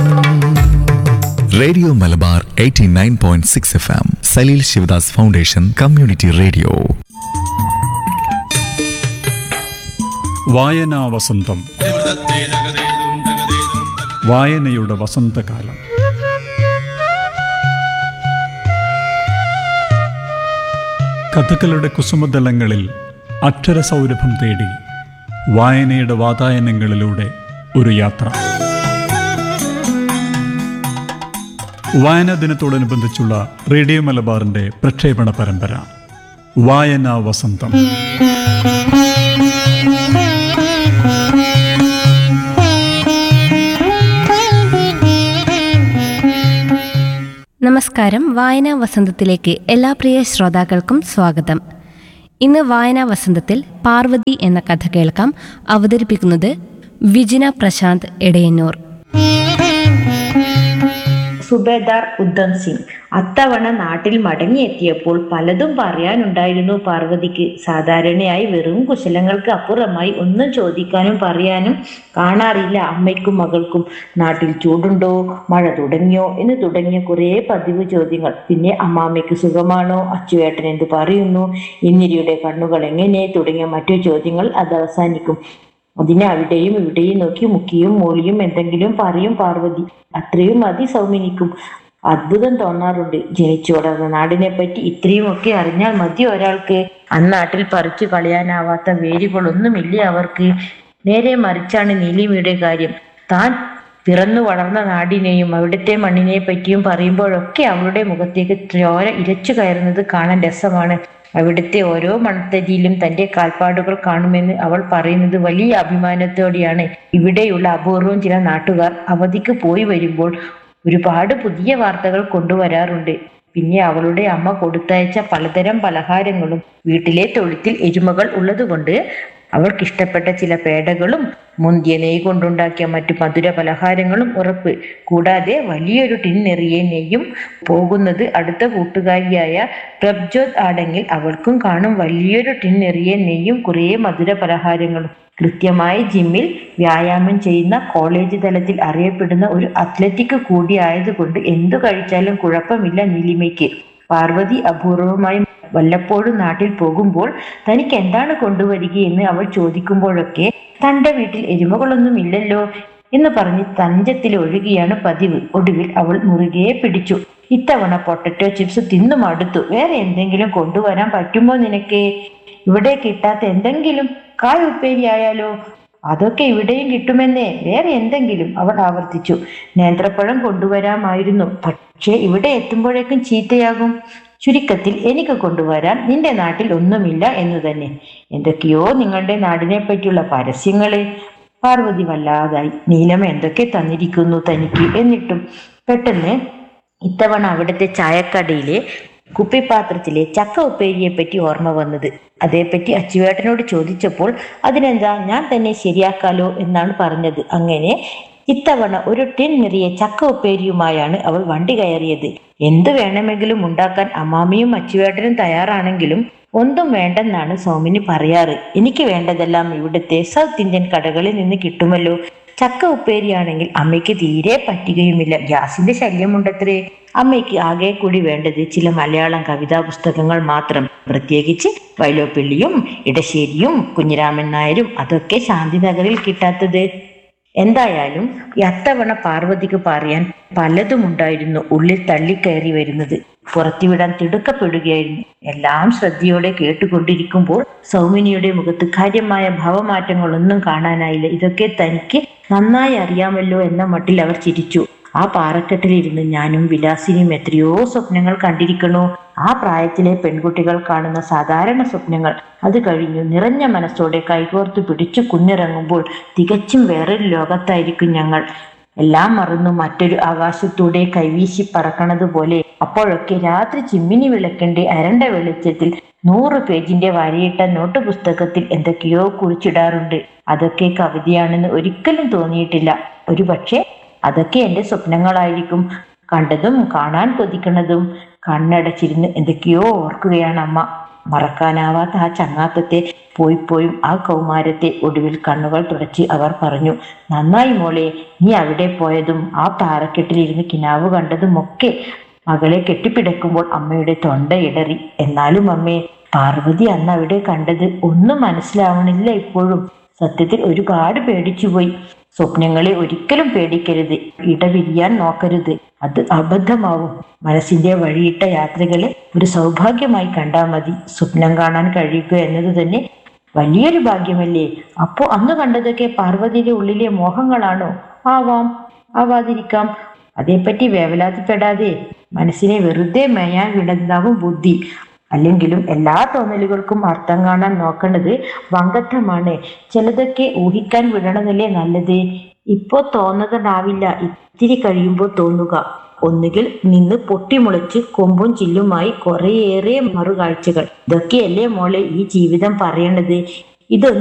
radio Malabar 89.6 F M Saleel Sivadas foundation community radio വായനാ വസന്തം വായനയുടെ വസന്തകാലം കഥകളുടെ കുസുമതലങ്ങളിൽ അക്ഷരസൗരഭം തേടി വായനയുടെ വാതായനങ്ങളിലൂടെ ഒരു യാത്ര വായനാ ദിനത്തോടനുബന്ധിച്ചുള്ള റേഡിയോ മലബാറിന്റെ പ്രക്ഷേപണ പരമ്പര വായനാ വസന്തം നമസ്കാരം വായനാ വസന്തത്തിലേക്ക് എല്ലാ പ്രിയ ശ്രോതാക്കൾക്കും സ്വാഗതം ഇന്ന് വായനാ വസന്തത്തിൽ പാർവതി എന്ന കഥ കേൾക്കാം അവതരിപ്പിക്കുന്നത് വിജിന പ്രശാന്ത് എടയന്നൂർ സുബേദാർ ഉദ്ധം സിംഗ് അത്തവണ നാട്ടിൽ മടങ്ങിയെത്തിയപ്പോൾ പലതും പറയാനുണ്ടായിരുന്നു പാർവതിക്ക് സാധാരണയായി വെറും കുശലങ്ങൾക്ക് അപ്പുറമായി ഒന്നും ചോദിക്കാനും പറയാനും കാണാറില്ല അമ്മയ്ക്കും മകൾക്കും നാട്ടിൽ ചൂടുണ്ടോ മഴ തുടങ്ങിയോ എന്ന് തുടങ്ങിയ കുറേ പതിവ് ചോദ്യങ്ങൾ പിന്നെ അമ്മാമ്മയ്ക്ക് സുഖമാണോ അച്ചുവേട്ടൻ എന്ത് പറയുന്നു ഇന്ദിരിയുടെ കണ്ണുകൾ എങ്ങനെ തുടങ്ങിയ മറ്റു ചോദ്യങ്ങൾ അത് അവസാനിക്കും അതിനെ അവിടെയും ഇവിടെയും നോക്കി മുക്കിയും മൂളിയും എന്തെങ്കിലും പറയും പാർവതി അത്രയും മതി സൗമിനിക്കും അത്ഭുതം തോന്നാറുണ്ട് ജനിച്ചു വളർന്ന നാടിനെ പറ്റി ഇത്രയും ഒക്കെ അറിഞ്ഞാൽ മതി ഒരാൾക്ക് അന്നാട്ടിൽ പറിച്ചു കളയാനാവാത്ത വേരുകളൊന്നുമില്ല അവർക്ക് നേരെ മറിച്ചാണ് നീലിമയുടെ കാര്യം താൻ പിറന്നു വളർന്ന നാടിനെയും അവിടുത്തെ മണ്ണിനെ പറ്റിയും പറയുമ്പോഴൊക്കെ അവളുടെ മുഖത്തേക്ക് ചോര ഇരച്ചു കയറുന്നത് കാണാൻ രസമാണ് അവിടുത്തെ ഓരോ മണത്തരിയിലും തന്റെ കാൽപ്പാടുകൾ കാണുമെന്ന് അവൾ പറയുന്നത് വലിയ അഭിമാനത്തോടെയാണ് ഇവിടെയുള്ള അപൂർവം ചില നാട്ടുകാർ അവധിക്ക് പോയി വരുമ്പോൾ ഒരുപാട് പുതിയ വാർത്തകൾ കൊണ്ടുവരാറുണ്ട് പിന്നെ അവളുടെ അമ്മ കൊടുത്തയച്ച പലതരം പലഹാരങ്ങളും വീട്ടിലെ തൊഴുത്തിൽ എരുമകൾ ഉള്ളതുകൊണ്ട് അവൾക്കിഷ്ടപ്പെട്ട ചില പേടകളും മുന്തിയ നെയ്യ് കൊണ്ടുണ്ടാക്കിയ മറ്റു മധുര പലഹാരങ്ങളും ഉറപ്പ് കൂടാതെ വലിയൊരു ടിൻ നിറയെ നെയ്യും പോകുന്നത് അടുത്ത കൂട്ടുകാരിയായ പ്രഭ്ജോത് ആണെങ്കിൽ അവൾക്കും കാണും വലിയൊരു ടിൻ നിറയെ നെയ്യും കുറേ മധുര പലഹാരങ്ങളും കൃത്യമായി ജിമ്മിൽ വ്യായാമം ചെയ്യുന്ന കോളേജ് തലത്തിൽ അറിയപ്പെടുന്ന ഒരു അത്ലറ്റിക് കൂടി ആയതുകൊണ്ട് എന്തു കഴിച്ചാലും കുഴപ്പമില്ല നീലിമയ്ക്ക് പാർവതി അപൂർവമായി വല്ലപ്പോഴും നാട്ടിൽ പോകുമ്പോൾ തനിക്ക് എന്താണ് കൊണ്ടുവരികയെന്ന് അവൾ ചോദിക്കുമ്പോഴൊക്കെ തന്റെ വീട്ടിൽ എരുമകളൊന്നും ഇല്ലല്ലോ എന്ന് പറഞ്ഞ് തഞ്ചത്തിൽ ഒഴുകിയാണ് പതിവ് ഒടുവിൽ അവൾ മുറുകെ പിടിച്ചു ഇത്തവണ പൊട്ടറ്റോ ചിപ്സ് തിന്നു മടുത്തു വേറെ എന്തെങ്കിലും കൊണ്ടുവരാൻ പറ്റുമോ നിനക്ക് ഇവിടെ കിട്ടാത്ത എന്തെങ്കിലും കായ് ഉപ്പേരി ആയാലോ അതൊക്കെ ഇവിടെയും കിട്ടുമെന്നേ വേറെ എന്തെങ്കിലും അവൾ ആവർത്തിച്ചു നേന്ത്രപ്പഴം കൊണ്ടുവരാമായിരുന്നു പക്ഷേ ഇവിടെ എത്തുമ്പോഴേക്കും ചീത്തയാകും ചുരുക്കത്തിൽ എനിക്ക് കൊണ്ടുവരാൻ നിന്റെ നാട്ടിൽ ഒന്നുമില്ല എന്ന് തന്നെ എന്തൊക്കെയോ നിങ്ങളുടെ നാടിനെ പറ്റിയുള്ള പരസ്യങ്ങള് പാർവതി വല്ലാതായി നീലമ എന്തൊക്കെ തന്നിരിക്കുന്നു തനിക്ക് എന്നിട്ടും പെട്ടെന്ന് ഇത്തവണ അവിടുത്തെ ചായക്കടയിലെ കുപ്പിപ്പാത്രത്തിലെ ചക്ക ഉപ്പേരിയെ പറ്റി ഓർമ്മ വന്നത് അതേപ്പറ്റി അച്ചുവേട്ടനോട് ചോദിച്ചപ്പോൾ അതിനെന്താ ഞാൻ തന്നെ ശരിയാക്കാലോ എന്നാണ് പറഞ്ഞത് അങ്ങനെ ഇത്തവണ ഒരു ടിൻ നിറയെ ചക്ക ഉപ്പേരിയുമായാണ് അവൾ വണ്ടി കയറിയത് എന്തു വേണമെങ്കിലും ഉണ്ടാക്കാൻ അമ്മാമിയും അച്ചുവേട്ടനും തയ്യാറാണെങ്കിലും ഒന്നും വേണ്ടെന്നാണ് സൗമിനി പറയാറ് എനിക്ക് വേണ്ടതെല്ലാം ഇവിടുത്തെ സൗത്ത് ഇന്ത്യൻ കടകളിൽ നിന്ന് കിട്ടുമല്ലോ ചക്ക ഉപ്പേരിയാണെങ്കിൽ അമ്മയ്ക്ക് തീരെ പറ്റുകയുമില്ല ഗ്യാസിന്റെ ശല്യമുണ്ടത്രേ അമ്മയ്ക്ക് ആകെ കൂടി വേണ്ടത് ചില മലയാളം കവിതാ പുസ്തകങ്ങൾ മാത്രം പ്രത്യേകിച്ച് വൈലോപ്പിള്ളിയും ഇടശ്ശേരിയും കുഞ്ഞിരാമൻ നായരും അതൊക്കെ ശാന്തിനഗറിൽ കിട്ടാത്തത് എന്തായാലും അത്തവണ പാർവതിക്ക് പറയാൻ പലതും ഉണ്ടായിരുന്നു ഉള്ളിൽ തള്ളിക്കയറി വരുന്നത് പുറത്തുവിടാൻ തിടുക്കപ്പെടുകയായിരുന്നു എല്ലാം ശ്രദ്ധയോടെ കേട്ടുകൊണ്ടിരിക്കുമ്പോൾ സൗമിനിയുടെ മുഖത്ത് കാര്യമായ ഭാവമാറ്റങ്ങളൊന്നും കാണാനായില്ല ഇതൊക്കെ തനിക്ക് നന്നായി അറിയാമല്ലോ എന്ന മട്ടിൽ അവർ ചിരിച്ചു ആ പാറക്കെട്ടിലിരുന്ന് ഞാനും വിലാസിനിയും എത്രയോ സ്വപ്നങ്ങൾ കണ്ടിരിക്കണു ആ പ്രായത്തിലെ പെൺകുട്ടികൾ കാണുന്ന സാധാരണ സ്വപ്നങ്ങൾ അത് കഴിഞ്ഞു നിറഞ്ഞ മനസ്സോടെ കൈകോർത്ത് പിടിച്ചു കുന്നിറങ്ങുമ്പോൾ തികച്ചും വേറൊരു ലോകത്തായിരിക്കും ഞങ്ങൾ എല്ലാം മറന്നു മറ്റൊരു ആകാശത്തൂടെ കൈവീശി പറക്കണതുപോലെ അപ്പോഴൊക്കെ രാത്രി ചിമ്മിനി വിളക്കിന്റെ അരണ്ട വെളിച്ചത്തിൽ നൂറ് പേജിന്റെ വരയിട്ട നോട്ട് പുസ്തകത്തിൽ എന്തൊക്കെയോ കുറിച്ചിടാറുണ്ട് അതൊക്കെ കവിതയാണെന്ന് ഒരിക്കലും തോന്നിയിട്ടില്ല ഒരു പക്ഷേ അതൊക്കെ എന്റെ സ്വപ്നങ്ങളായിരിക്കും കണ്ടതും കാണാൻ കൊതിക്കുന്നതും കണ്ണടച്ചിരുന്ന് എന്തൊക്കെയോ ഓർക്കുകയാണ് അമ്മ മറക്കാനാവാത്ത ആ ചങ്ങാത്തത്തെ പോയി പോയും ആ കൗമാരത്തെ ഒടുവിൽ കണ്ണുകൾ തുടച്ച് അവർ പറഞ്ഞു നന്നായി മോളെ നീ അവിടെ പോയതും ആ പാറക്കെട്ടിലിരുന്ന് കിനാവ് കണ്ടതുമൊക്കെ മകളെ കെട്ടിപ്പിടക്കുമ്പോൾ അമ്മയുടെ തൊണ്ട ഇടറി എന്നാലും അമ്മേ പാർവതി അന്ന് അവിടെ കണ്ടത് ഒന്നും മനസ്സിലാവണില്ല ഇപ്പോഴും സത്യത്തിൽ ഒരുപാട് പേടിച്ചുപോയി സ്വപ്നങ്ങളെ ഒരിക്കലും പേടിക്കരുത് ഇടവിരിയാൻ നോക്കരുത് അത് അബദ്ധമാവും മനസ്സിന്റെ വഴിയിട്ട യാത്രകളെ ഒരു സൗഭാഗ്യമായി കണ്ടാൽ മതി സ്വപ്നം കാണാൻ കഴിയുക എന്നത് തന്നെ വലിയൊരു ഭാഗ്യമല്ലേ അപ്പോ അന്ന് കണ്ടതൊക്കെ പാർവതിയുടെ ഉള്ളിലെ മോഹങ്ങളാണോ ആവാം ആവാതിരിക്കാം അതേപ്പറ്റി വേവലാതിപ്പെടാതെ മനസ്സിനെ വെറുതെ മേയാൻ വിടുന്നതാവും ബുദ്ധി അല്ലെങ്കിലും എല്ലാ തോന്നലുകൾക്കും അർത്ഥം കാണാൻ നോക്കേണ്ടത് വങ്കത്വമാണ് ചിലതൊക്കെ ഊഹിക്കാൻ വിടണമെന്നല്ലേ നല്ലത് ഇപ്പോ തോന്നുന്നതാവില്ല ഇത്തിരി കഴിയുമ്പോൾ തോന്നുക ഒന്നുകിൽ നിന്ന് പൊട്ടിമുളച്ച് കൊമ്പും ചില്ലുമായി കുറേയേറെ മറുകാഴ്ചകൾ ഇതൊക്കെയല്ലേ മോളെ ഈ ജീവിതം പറയണത് ഇതൊന്നും